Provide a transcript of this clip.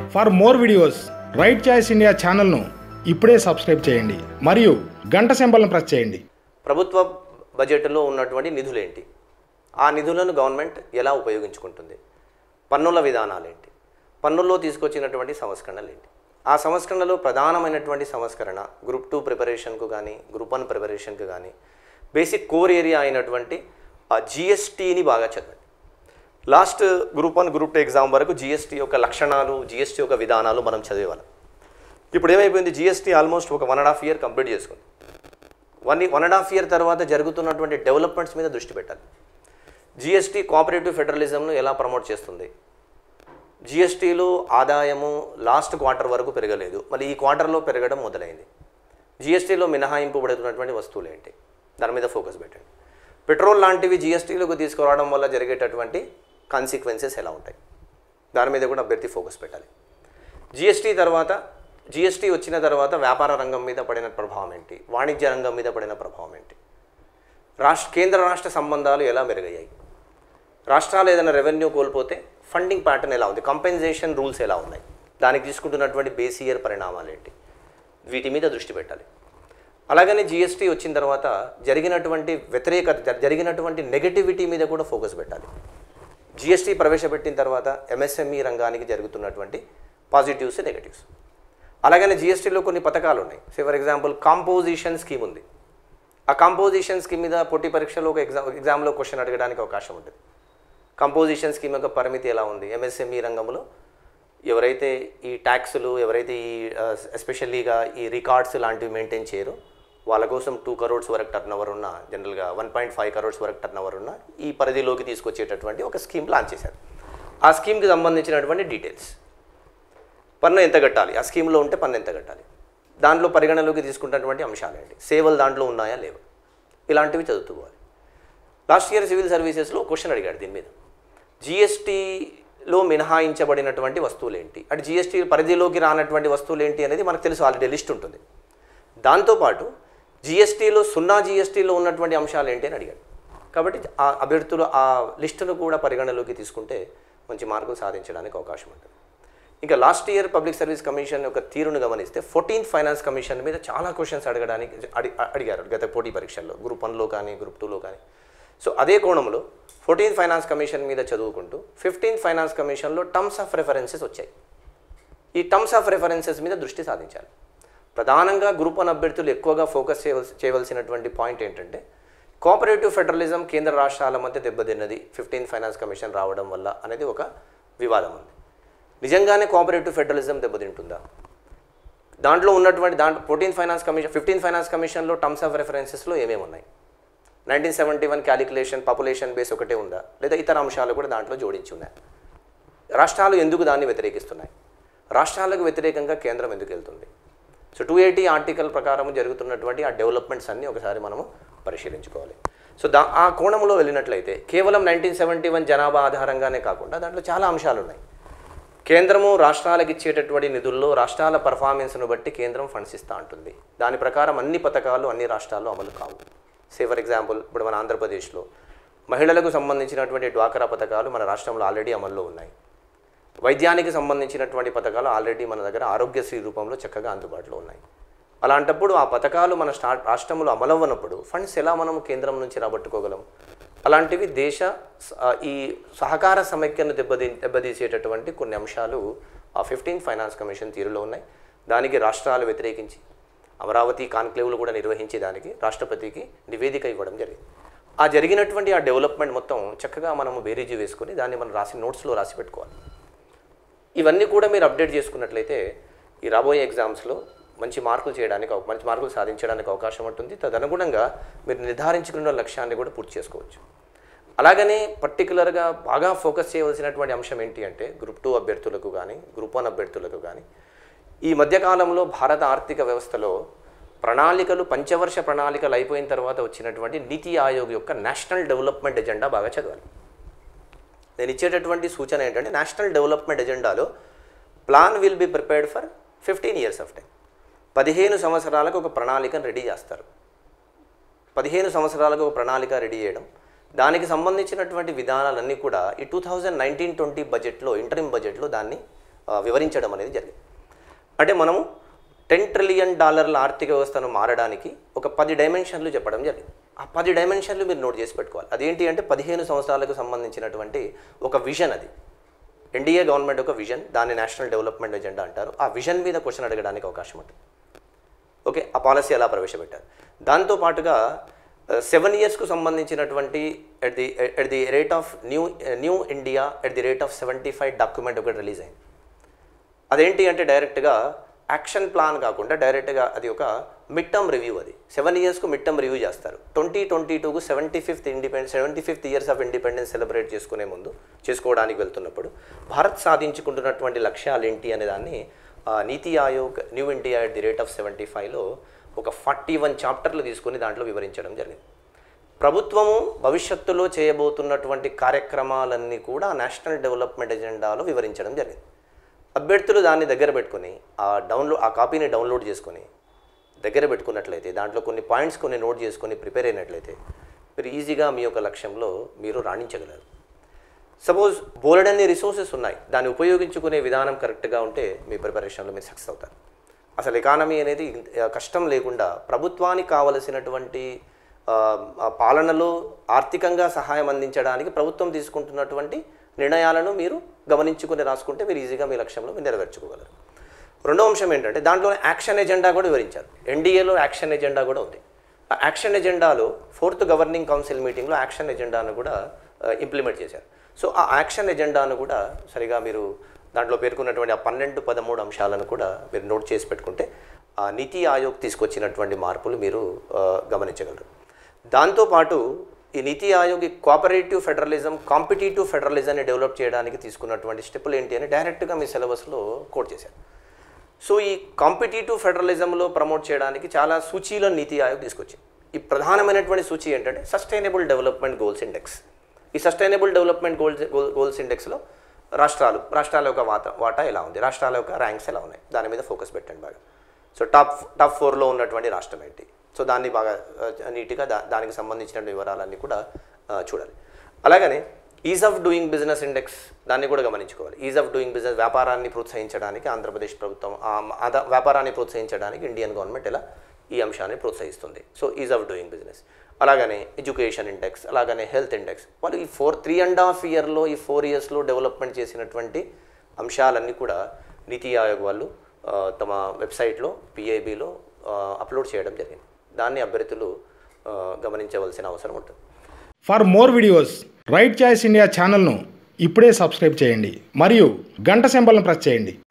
for more videos right choice India ఛానల్ను ఇప్పుడే subscribe చేయండి మరియు గంట సింబల్ను ప్రెస్ చేయండి ప్రభుత్వ బడ్జెట్లో ఉన్నటువంటి నిధులేంటి ఆ నిధులను గవర్నమెంట్ ఎలా ఉపయోగించుకుంటుంది పన్నుల విధానాలు ఏంటి పన్నుల్లో తీసుకొచ్చినటువంటి సంస్కరణలు ఏంటి ఆ సంస్కరణలో ప్రధానమైనటువంటి సంస్కరణ గ్రూప్ టూ ప్రిపరేషన్కు కానీ గ్రూప్ వన్ ప్రిపరేషన్కి కానీ బేసిక్ కోర్ ఏరియా అయినటువంటి ఆ జిఎస్టీని బాగా చదవండి last group one group two exam వరకు జిఎస్టీ యొక్క లక్షణాలు జిఎస్టీ యొక్క విధానాలు మనం చదివేవాళ్ళం ఇప్పుడు ఏమైపోయింది జిఎస్టీ ఆల్మోస్ట్ ఒక one and half year complete చేసుకుంది one one and half year తర్వాత జరుగుతున్నటువంటి డెవలప్మెంట్స్ మీద దృష్టి పెట్టాలి జిఎస్టీ కోఆపరేటివ్ ఫెడరలిజంను ఎలా ప్రమోట్ చేస్తుంది జిఎస్టీలో ఆదాయము లాస్ట్ క్వార్టర్ వరకు పెరగలేదు మళ్ళీ ఈ క్వార్టర్లో పెరగడం మొదలైంది జిఎస్టీలో మినహాయింపబడుతున్నటువంటి వస్తువులు ఏంటి దాని మీద ఫోకస్ పెట్టండి పెట్రోల్ లాంటివి జిఎస్టీలోకి తీసుకురావడం వల్ల జరిగేటటువంటి కాన్సిక్వెన్సెస్ ఎలా ఉంటాయి దాని మీద కూడా అభ్యర్థి ఫోకస్ పెట్టాలి జిఎస్టీ తర్వాత జిఎస్టీ వచ్చిన తర్వాత వ్యాపార రంగం మీద పడిన ప్రభావం ఏంటి వాణిజ్య రంగం మీద పడిన ప్రభావం ఏంటి రాష్ట్ర కేంద్ర రాష్ట్ర సంబంధాలు ఎలా మెరుగయ్యాయి రాష్ట్రాలు ఏదైనా రెవెన్యూ కోల్పోతే ఫండింగ్ ప్యాటర్న్ ఎలా ఉంది కంపెన్సేషన్ రూల్స్ ఎలా ఉన్నాయి దానికి తీసుకుంటున్నటువంటి బేస్ ఇయర్ పరిణామాలు ఏంటి వీటి మీద దృష్టి పెట్టాలి అలాగనే జిఎస్టీ వచ్చిన తర్వాత జరిగినటువంటి వ్యతిరేకత జ- జరిగినటువంటి నెగటివిటీ మీద కూడా ఫోకస్ పెట్టాలి జిఎస్టీ ప్రవేశపెట్టిన తర్వాత ఎంఎస్ఎంఈ రంగానికి జరుగుతున్నటువంటి పాజిటివ్స్ నెగటివ్స్ అలాగనే జిఎస్టీలో కొన్ని పథకాలు ఉన్నాయి say for example composition scheme ఉంది ఆ కాంపోజిషన్ స్కీమ్ మీద పోటీ పరీక్షలో ఒక ఎగ్జామ్ ఎగ్జామ్లో క్వశ్చన్ అడగడానికి అవకాశం ఉంటుంది కంపోజిషన్ స్కీమ్ యొక్క పరిమితి ఎలా ఉంది ఎంఎస్ఎంఈ రంగంలో ఎవరైతే ఈ ట్యాక్సులు ఎవరైతే ఈ ఎస్పెషల్లీగా ఈ రికార్డ్స్ లాంటివి మెయింటైన్ చేయరో వాళ్ళ కోసం టూ కరోడ్స్ వరకు టర్న్ ఓవర్ ఉన్న జనరల్గా వన్ పాయింట్ ఫైవ్ కరోడ్స్ వరకు టర్న్ ఓవర్ ఉన్న ఈ పరిధిలోకి తీసుకొచ్చేటటువంటి ఒక స్కీమ్ లాంచ్ చేశారు ఆ స్కీమ్కి సంబంధించినటువంటి డీటెయిల్స్ పన్ను ఎంత కట్టాలి ఆ స్కీమ్లో ఉంటే పన్ను ఎంత కట్టాలి దాంట్లో పరిగణలోకి తీసుకున్నటువంటి అంశాలు ఏంటి సేవలు దాంట్లో ఉన్నాయా లేవా ఇలాంటివి చదువుకోవాలి లాస్ట్ ఇయర్ సివిల్ సర్వీసెస్లో క్వశ్చన్ అడిగాడు దీని మీద జిఎస్టీలో మినహాయించబడినటువంటి వస్తువులు ఏంటి అంటే జిఎస్టీ పరిధిలోకి రానటువంటి వస్తువులు ఏంటి అనేది మనకు తెలుసు ఆల్రెడీ లిస్ట్ ఉంటుంది దాంతోపాటు జిఎస్టీలో సున్నా జిఎస్టీలో ఉన్నటువంటి అంశాలు ఏంటి అని అడిగాడు కాబట్టి ఆ అభ్యర్థులు ఆ లిస్టును కూడా పరిగణలోకి తీసుకుంటే మంచి మార్కులు సాధించడానికి అవకాశం ఉంటుంది ఇంకా last year public service commission యొక్క తీరును గమనిస్తే ఫోర్టీన్త్ ఫైనాన్స్ కమిషన్ మీద చాలా క్వశ్చన్స్ అడగడానికి అడి అడిగారు గత పోటీ పరీక్షల్లో గ్రూప్ వన్లో కానీ గ్రూప్ టూలో కానీ సో అదే కోణంలో ఫోర్టీన్త్ ఫైనాన్స్ కమిషన్ మీద చదువుకుంటూ ఫిఫ్టీన్త్ ఫైనాన్స్ కమిషన్లో టర్మ్స్ ఆఫ్ రెఫరెన్సెస్ వచ్చాయి ఈ టర్మ్స్ ఆఫ్ రెఫరెన్సెస్ మీద దృష్టి సాధించాలి ప్రధానంగా గ్రూప్ వన్ అభ్యర్థులు ఎక్కువగా ఫోకస్ చేయవలసి చేయవలసినటువంటి పాయింట్ ఏంటంటే కోఆపరేటివ్ ఫెడరలిజం కేంద్ర రాష్ట్రాల మధ్య దెబ్బతిన్నది ఫిఫ్టీన్త్ ఫైనాన్స్ కమిషన్ రావడం వల్ల అనేది ఒక వివాదం ఉంది నిజంగానే కోఆపరేటివ్ ఫెడరలిజం దెబ్బతింటుందా దాంట్లో ఉన్నటువంటి దాంట్లో fourteenth finance commission fifteenth finance కమిషన్లో టర్మ్స్ ఆఫ్ రెఫరెన్సెస్లో ఏమేమి ఉన్నాయి nineteen seventy one calculation population base ఒకటే ఉందా లేదా ఇతర అంశాలు కూడా దాంట్లో జోడించి ఉన్నాయి రాష్ట్రాలు ఎందుకు దాన్ని వ్యతిరేకిస్తున్నాయి రాష్ట్రాలకు వ్యతిరేకంగా కేంద్రం ఎందుకు వెళ్తుంది సో టూ ఎయిటీ ఆర్టికల్ ప్రకారం జరుగుతున్నటువంటి ఆ డెవలప్మెంట్స్ అన్నీ ఒకసారి మనము పరిశీలించుకోవాలి సో దా ఆ కోణంలో వెళ్ళినట్లయితే కేవలం నైన్టీన్ సెవెంటీ వన్ జనాభా ఆధారంగానే కాకుండా దాంట్లో చాలా అంశాలు ఉన్నాయి కేంద్రము రాష్ట్రాలకు ఇచ్చేటటువంటి నిధుల్లో రాష్ట్రాల పర్ఫార్మెన్స్ను బట్టి కేంద్రం ఫండ్స్ ఇస్తూ ఉంటుంది దాని ప్రకారం అన్ని పథకాలు అన్ని రాష్ట్రాల్లో అమలు కావు సే ఫర్ ఎగ్జాంపుల్ ఇప్పుడు మన ఆంధ్రప్రదేశ్లో మహిళలకు సంబంధించినటువంటి డ్వాకరా పథకాలు మన రాష్ట్రంలో ఆల్రెడీ అమల్లో ఉన్నాయి వైద్యానికి సంబంధించినటువంటి పథకాలు ఆల్రెడీ మన దగ్గర ఆరోగ్యశ్రీ రూపంలో చక్కగా అందుబాటులో ఉన్నాయి అలాంటప్పుడు ఆ పథకాలు మన స్టార్ట్ రాష్ట్రంలో అమలవ్వనప్పుడు ఫండ్స్ ఎలా మనం కేంద్రం నుంచి రాబట్టుకోగలం అలాంటివి దేశ స- ఆ, ఈ సహకార సమైక్యను దెబ్బతీ దెబ్బతీసేటటువంటి కొన్ని అంశాలు ఆ ఫిఫ్టీన్త్ ఫైనాన్స్ కమిషన్ తీరులో ఉన్నాయి దానికి రాష్ట్రాలు వ్యతిరేకించి అమరావతి కాన్క్లేవ్లు కూడా నిర్వహించి దానికి రాష్ట్రపతికి నివేదిక ఇవ్వడం జరిగింది ఆ జరిగినటువంటి ఆ డెవలప్మెంట్ మొత్తం చక్కగా మనము బేరీజు వేసుకొని దాన్ని మనం రాసి నోట్స్లో రాసి పెట్టుకోవాలి ఇవన్నీ కూడా మీరు అప్డేట్ చేసుకున్నట్లయితే ఈ రాబోయే ఎగ్జామ్స్లో మంచి మార్కులు చేయడానికి అవ- మంచి మార్కులు సాధించడానికి అవకాశం ఉంటుంది తదనుగుణంగా మీరు నిర్ధారించుకున్న లక్ష్యాన్ని కూడా పూర్తి చేసుకోవచ్చు అలాగనే పర్టికులర్గా బాగా ఫోకస్ చేయవలసినటువంటి అంశం ఏంటి అంటే గ్రూప్ టూ అభ్యర్థులకు కానీ గ్రూప్ వన్ అభ్యర్థులకు కానీ ఈ మధ్యకాలంలో భారత ఆర్థిక వ్యవస్థలో ప్రణాళికలు పంచవర్ష ప్రణాళికలు అయిపోయిన తర్వాత వచ్చినటువంటి నీతి ఆయోగ్ యొక్క నేషనల్ డెవలప్మెంట్ ఎజెండా బాగా చదవాలి నేను ఇచ్చేటటువంటి సూచన ఏంటంటే నేషనల్ డెవలప్మెంట్ ఎజెండాలో plan will be prepared for fifteen years of time పదిహేను సంవత్సరాలకు ఒక ప్రణాళికను రెడీ చేస్తారు పదిహేను సంవత్సరాలకు ఒక ప్రణాళిక రెడీ చేయడం దానికి సంబంధించినటువంటి విధానాలన్నీ కూడా ఈ టూ థౌజండ్ నైన్టీన్ ట్వంటీ బడ్జెట్లో ఇంటరిమ్ బడ్జెట్లో దాన్ని ఆ, వివరించడం అనేది జరిగింది అంటే మనము టెన్ ట్రిలియన్ డాలర్ల ఆర్థిక వ్యవస్థను మారడానికి ఒక పది డైమెన్షన్లు చెప్పడం జరిగింది ఆ పది డైమెన్షన్లు మీరు నోట్ చేసి పెట్టుకోవాలి అదేంటి అంటే పదిహేను సంవత్సరాలకు సంబంధించినటువంటి ఒక విజన్ అది ఎన్డీఏ గవర్నమెంట్ ఒక విజన్ దాన్ని నేషనల్ డెవలప్మెంట్ ఎజెండా అంటారు ఆ విజన్ మీద క్వశ్చన్ అడగడానికి అవకాశం ఉంటుంది ఓకే ఆ పాలసీ ఎలా ప్రవేశపెట్టారు దాంతో పాటుగా సెవెన్ ఇయర్స్కు సంబంధించినటువంటి at the at the rate of new new India at the rate of seventy five document ఒకటి రిలీజ్ అయింది అదేంటి అంటే డైరెక్ట్గా యాక్షన్ ప్లాన్ కాకుండా డైరెక్ట్గా అది ఒక మిడ్ టర్మ్ రివ్యూ అది సెవెన్ ఇయర్స్కు మిడ్ టర్మ్ రివ్యూ చేస్తారు ట్వంటీ ట్వంటీ టూకు seventy fifth independence seventy fifth years of independence celebrate చేసుకునే ముందు చేసుకోవడానికి వెళ్తున్నప్పుడు భారత్ సాధించుకుంటున్నటువంటి లక్ష్యాలు ఏంటి అనే దాన్ని ఆ, NITI Aayog new India at the rate of seventy ఫైవ్లో ఒక ఫార్టీ వన్ చాప్టర్లు తీసుకొని దాంట్లో వివరించడం జరిగింది ప్రభుత్వము భవిష్యత్తులో చేయబోతున్నటువంటి కార్యక్రమాలన్నీ కూడా నేషనల్ డెవలప్మెంట్ ఎజెండాలో వివరించడం జరిగింది అభ్యర్థులు దాన్ని దగ్గర పెట్టుకొని ఆ డౌన్లోడ్ ఆ కాపీని డౌన్లోడ్ చేసుకొని దగ్గర పెట్టుకున్నట్లయితే దాంట్లో కొన్ని పాయింట్స్ కొన్ని నోట్ చేసుకొని ప్రిపేర్ అయినట్లయితే మీరు ఈజీగా మీ యొక్క లక్ష్యంలో మీరు రాణించగలరు సపోజ్ బోలెడన్ని రిసోర్సెస్ ఉన్నాయి దాన్ని ఉపయోగించుకునే విధానం కరెక్ట్గా ఉంటే మీ ప్రిపరేషన్లో మీరు సక్సెస్ అవుతారు అసలు ఎకానమీ అనేది ఇంత- కష్టం లేకుండా ప్రభుత్వానికి కావలసినటువంటి ఆ, ఆ పాలనలో ఆర్థికంగా సహాయం అందించడానికి ప్రభుత్వం తీసుకుంటున్నటువంటి నిర్ణయాలను మీరు గమనించుకుని రాసుకుంటే మీరు ఈజీగా మీ లక్ష్యంలో మీరు నెరవేర్చుకోగలరు రెండో అంశం ఏంటంటే దాంట్లో యాక్షన్ ఎజెండా కూడా వివరించారు ఎన్డీఏలో యాక్షన్ ఎజెండా కూడా ఉంది ఆ యాక్షన్ ఎజెండాలో ఫోర్త్ గవర్నింగ్ కౌన్సిల్ మీటింగ్లో యాక్షన్ ఎజెండాను కూడా ఇంప్లిమెంట్ చేశారు సో ఆ యాక్షన్ ఎజెండాను కూడా సరిగా మీరు దాంట్లో పేర్కొన్నటువంటి ఆ పన్నెండు పదమూడు అంశాలను కూడా మీరు నోట్ చేసి పెట్టుకుంటే ఆ నీతి ఆయోగ్ తీసుకొచ్చినటువంటి మార్పులు మీరు ఆ, గమనించగలరు దాంతోపాటు ఈ నీతి ఆయోగ్ ఈ కోఆపరేటివ్ ఫెడరలిజం కాంపిటేటివ్ ఫెడరలిజాన్ని డెవలప్ చేయడానికి తీసుకున్నటువంటి స్టెప్పులు ఏంటి అని డైరెక్ట్గా మీ సిలబస్లో కోట్ చేశారు సో ఈ కాంపిటేటివ్ ఫెడరలిజంలో ప్రమోట్ చేయడానికి చాలా సూచీలను నీతి ఆయోగ్ తీసుకొచ్చింది ఈ ప్రధానమైనటువంటి సూచి ఏంటంటే సస్టైనబుల్ డెవలప్మెంట్ గోల్స్ ఇండెక్స్ ఈ సస్టైనబుల్ డెవలప్మెంట్ గోల్స్ గోల్స్ ఇండెక్స్లో రాష్ట్రాలు రాష్ట్రాల యొక్క వాటా వాటా ఎలా ఉంది రాష్ట్రాల యొక్క ర్యాంక్స్ ఎలా ఉన్నాయి దాని మీద ఫోకస్ పెట్టండి బాగా సో టాప్ టాప్ ఫోర్లో ఉన్నటువంటి రాష్ట్రం ఏంటి సో దాన్ని బాగా ఆ, నీట్గా దా దానికి సంబంధించిన వివరాలన్నీ కూడా ఆ, చూడాలి అలాగనే ease of doing business index దాన్ని కూడా గమనించుకోవాలి ఈజ్ ఆఫ్ డూయింగ్ బిజినెస్ వ్యాపారాన్ని ప్రోత్సహించడానికి ఆంధ్రప్రదేశ్ ప్రభుత్వం ఆ, అద వ్యాపారాన్ని ప్రోత్సహించడానికి ఇండియన్ గవర్నమెంట్ ఎలా ఈ అంశాన్ని ప్రోత్సహిస్తుంది so ease of doing business అలాగనే ఎడ్యుకేషన్ ఇండెక్స్ అలాగనే హెల్త్ ఇండెక్స్ వాళ్ళు ఈ ఫోర్ త్రీ అండ్ హాఫ్ ఇయర్లో ఈ ఫోర్ ఇయర్స్లో డెవలప్మెంట్ చేసినటువంటి అంశాలన్నీ కూడా నీతి ఆయోగ్ వాళ్ళు ఆ, తమ వెబ్సైట్లో పిఐబిలో అప్లోడ్ చేయడం జరిగింది దాన్ని అభ్యర్థులు ఆ, గమనించవలసిన అవసరం ఉంటుంది for more videos right choice India ఛానల్ను ఇప్పుడే సబ్స్క్రైబ్ చేయండి మరియు గంట సింబల్ను ప్రెస్ చేయండి